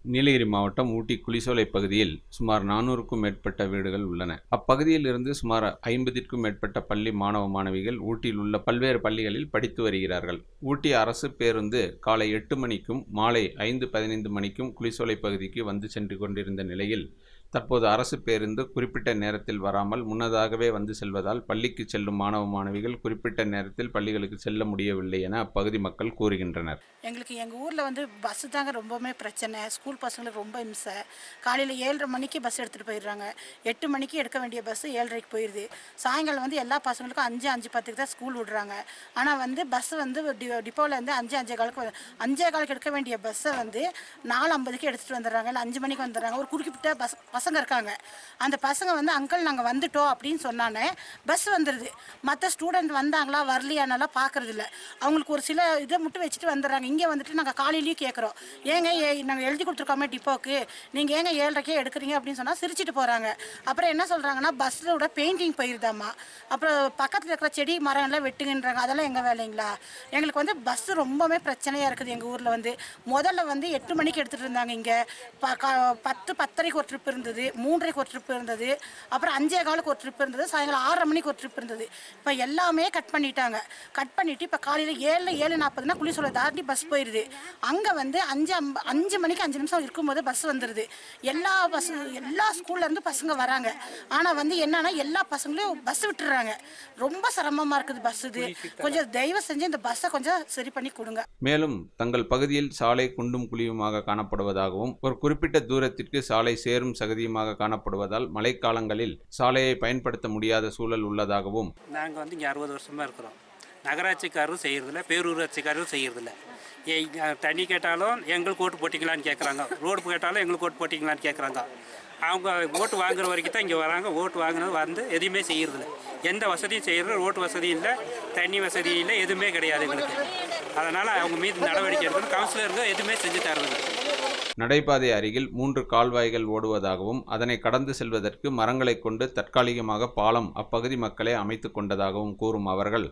நீலகிரி மாவட்டம் ஊட்டி குளிசோலை பகுதியில் சுமார் நானூறுக்கும் மேற்பட்ட வீடுகள் உள்ளன அப்பகுதியில் இருந்து சுமார் ஐம்பதிற்கும் மேற்பட்ட பள்ளி மாணவ மாணவிகள் ஊட்டியில் உள்ள பல்வேறு பள்ளிகளில் படித்து வருகிறார்கள் ஊட்டி அரசு பேருந்து காலை எட்டு மணிக்கும் மாலை ஐந்து பதினைந்து மணிக்கும் குளிசோலை பகுதிக்கு வந்து சென்று கொண்டிருந்த நிலையில் தற்போது அரசு பேருந்து குறிப்பிட்ட நேரத்தில் வராமல் முன்னதாகவே வந்து செல்வதால் பள்ளிக்கு செல்லும் மாணவ மாணவிகள் குறிப்பிட்ட நேரத்தில் பள்ளிகளுக்கு செல்ல முடியவில்லை என அப்பகுதி மக்கள் கூறுகின்றனர் எங்களுக்கு எங்கள் ஊரில் வந்து பஸ்ஸு தாங்க ரொம்பவுமே பிரச்சனை ஸ்கூல் பசங்களுக்கு ரொம்ப இம்சை காலையில் ஏழரை மணிக்கு பஸ் எடுத்துகிட்டு போயிடுறாங்க எட்டு மணிக்கு எடுக்க வேண்டிய பஸ்ஸு ஏழரைக்கு போயிடுது சாயங்காலம் வந்து எல்லா பசங்களுக்கும் அஞ்சு அஞ்சு பத்துக்கு தான் ஸ்கூல் விடுறாங்க ஆனால் வந்து பஸ் வந்து டி டிப்போவில் வந்து அஞ்சு அஞ்சே காலுக்கு வ- அஞ்சே காலுக்கு எடுக்க வேண்டிய பஸ்ஸை வந்து நாலு ஐம்பதுக்கு எடுத்துகிட்டு வந்துடுறாங்க இல்லை அஞ்சு மணிக்கு வந்துடுறாங்க ஒரு குறிப்பிட்ட பஸ் பசங்க இருக்காங்க அந்த பசங்க வந்து அங்கிள் நாங்கள் வந்துட்டோம் அப்படின்னு சொன்னானே பஸ் வந்துடுது மற்ற ஸ்டூடெண்ட் வந்தாங்களா வரலையானலாம் பார்க்கறது இல்ல அவங்களுக்கு ஒரு சில இதை மட்டும் வச்சுட்டு வந்துடுறாங்க இங்கே வந்துட்டு நாங்கள் காலையிலேயும் கேட்குறோம் ஏங்க ஏ நாங்கள் எழுதி கொடுத்துருக்கோமே டிப்போக்கு நீங்கள் ஏங்க ஏழரைக்கே எடுக்கிறீங்க அப்படின்னு சொன்னால் சிரிச்சிட்டு போகிறாங்க அப்புறம் என்ன சொல்கிறாங்கன்னா பஸ்ஸோட பெயிண்டிங் போயிருதாம்மா அப்புறம் பக்கத்தில் இருக்கிற செடி மரம் எல்லாம் வெட்டுங்கன்றாங்க அதெல்லாம் எங்கள் வேலைங்களா எங்களுக்கு வந்து பஸ்ஸு ரொம்பவே பிரச்சனையாக இருக்குது எங்கள் ஊரில் வந்து முதல்ல வந்து எட்டு மணிக்கு எடுத்துகிட்டு இருந்தாங்க இங்கே ப கா- பத்து பத்தரைக்கு ஒரு ட்ரிப் இருந்தது மூன்றரைக்கு ஒரு ட்ரிப் இருந்தது அப்புறம் அஞ்சே காலுக்கு ஒரு ட்ரிப் இருந்தது சாயங்காலம் ஆறரை மணிக்கு ஒரு ட்ரிப் இருந்தது இப்போ எல்லாமே கட் பண்ணிட்டாங்க கட் பண்ணிவிட்டு இப்போ காலையில் ஏழு ஏழு நாற்பதுனா குளிசோலை தாண்டி பஸ் போயிடுது அங்கே வந்து அஞ்சு அம்ப அஞ்சு மணிக்கு அஞ்சு நிமிஷம் இருக்கும்போது பஸ் வந்துடுது எல்லா பஸ் எல்லா ஸ்கூல்லேருந்து பசங்க வராங்க ஆனால் வந்து என்னன்னா எல்லா பசங்களையும் பஸ் விட்டுறாங்க ரொம்ப சிரமமாக இருக்குது பஸ் இது கொஞ்சம் தயவு செஞ்சு இந்த பஸ்ஸை கொஞ்சம் சரி பண்ணி கொடுங்க மேலும் தங்கள் பகுதியில் சாலை குண்டும் குழியுமாக காணப்படுவதாகவும் ஒரு குறிப்பிட்ட தூரத்திற்கு சாலை சேரும் சகதியுமாக காணப்படுவதால் மழைக்காலங்களில் சாலையை பயன்படுத்த முடியாத சூழல் உள்ளதாகவும் நாங்கள் வந்து இங்கே அறுபது வருஷமாக இருக்கிறோம் நகராட்சிக்காரரும் செய்கிறதில்ல பேரூராட்சிக்காரரும் செய்கிறதில்ல ஏ இங்க தண்ணி கேட்டாலும் எங்களுக்கு ஓட்டு போட்டிங்களான்னு கேட்குறாங்க ரோடு கேட்டாலும் எங்களுக்கு ஓட்டு போட்டிங்களான்னு கேட்குறாங்க அவங்க ஓட்டு வாங்குற வரைக்கும் தான் இங்கே வராங்க ஓட்டு வாங்கினது வந்து எதுவுமே செய்கிறதில்ல எந்த வசதியும் செய்கிறது ரோட்டு வசதி இல்லை தண்ணி வசதி இல்லை எதுவுமே கிடையாது எங்களுக்கு அதனால் அவங்க மீது நடவடிக்கை எடுக்கணும் கவுன்சிலருங்க எதுவுமே செஞ்சு தரதில்லை நடைபாதை அருகில் மூன்று கால்வாய்கள் ஓடுவதாகவும் அதனை கடந்து செல்வதற்கு மரங்களைக் கொண்டு தற்காலிகமாக பாலம் அப்பகுதி மக்களே அமைத்துக் கொண்டதாகவும் கூறும் அவர்கள்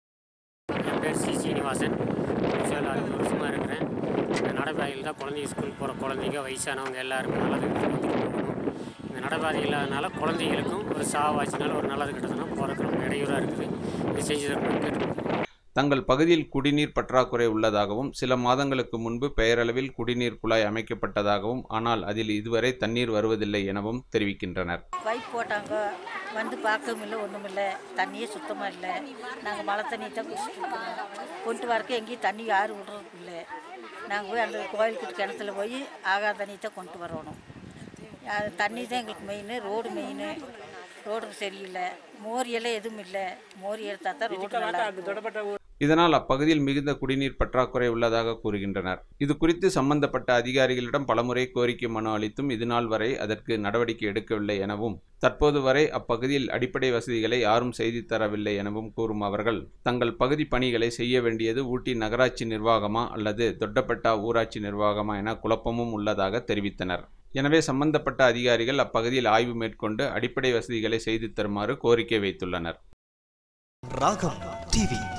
என் பேர் சி சீனிவாசன் புதுசாக அறுபது வருஷமாக இருக்கிறேன் இந்த நடைபாதையில் தான் குழந்தைங்க ஸ்கூல் போகிற குழந்தைங்க வயசானவங்க எல்லாருமே நல்லது வந்துட்டு போகணும் இந்த நடைபாதை இல்லாதனால குழந்தைங்களுக்கும் ஒரு சாவாச்சுனால ஒரு நல்லது கிட்டதுன்னா போகிறதுக்கு ரொம்ப இடையூறாக இருக்குது இது செஞ்சு தரணும்னு கேட்டுக்கோங்க தங்கள் பகுதியில் குடிநீர் பற்றாக்குறை உள்ளதாகவும் சில மாதங்களுக்கு முன்பு பெயரளவில் குடிநீர் குழாய் அமைக்கப்பட்டதாகவும் ஆனால் அதில் இதுவரை தண்ணீர் வருவதில்லை எனவும் தெரிவிக்கின்றனர் பைப் போட்டாங்க வந்து பார்க்கவும் இல்லை ஒன்றும் இல்லை தண்ணியே சுத்தமாக இல்லை நாங்கள் மழை தண்ணி தான் குடிச்சிட்டு இருக்கோம் கொண்டு வரக்கு எங்கேயும் தண்ணி யாரும் விடுறதுக்கு இல்லை நாங்கள் போய் அந்த கோயிலுக்கு கிணத்துல போய் ஆகாத தண்ணி தான் கொண்டு வரணும் அது தண்ணி தான் எங்களுக்கு மெயின் ரோடு மெயின் ரோடு சரியில்லை மோரியெல்லாம் எதுவும் இல்லை மோரி எடுத்தால் தான் ரோடு நல்லா இருக்கும் இதனால் அப்பகுதியில் மிகுந்த குடிநீர் பற்றாக்குறை உள்ளதாக கூறுகின்றனர் இது குறித்து சம்பந்தப்பட்ட அதிகாரிகளிடம் பலமுறை கோரிக்கை மனு அளித்தும் இதுநாள் வரை அதற்கு நடவடிக்கை எடுக்கவில்லை எனவும் தற்போது வரை அப்பகுதியில் அடிப்படை வசதிகளை யாரும் செய்து தரவில்லை எனவும் கூறும் அவர்கள் தங்கள் பகுதி பணிகளை செய்ய வேண்டியது ஊட்டி நகராட்சி நிர்வாகமா அல்லது தொட்டப்பட்டா ஊராட்சி நிர்வாகமா என குழப்பமும் உள்ளதாக தெரிவித்தனர் எனவே சம்பந்தப்பட்ட அதிகாரிகள் அப்பகுதியில் ஆய்வு மேற்கொண்டு அடிப்படை வசதிகளை செய்து தருமாறு கோரிக்கை வைத்துள்ளனர் ராகம் டிவி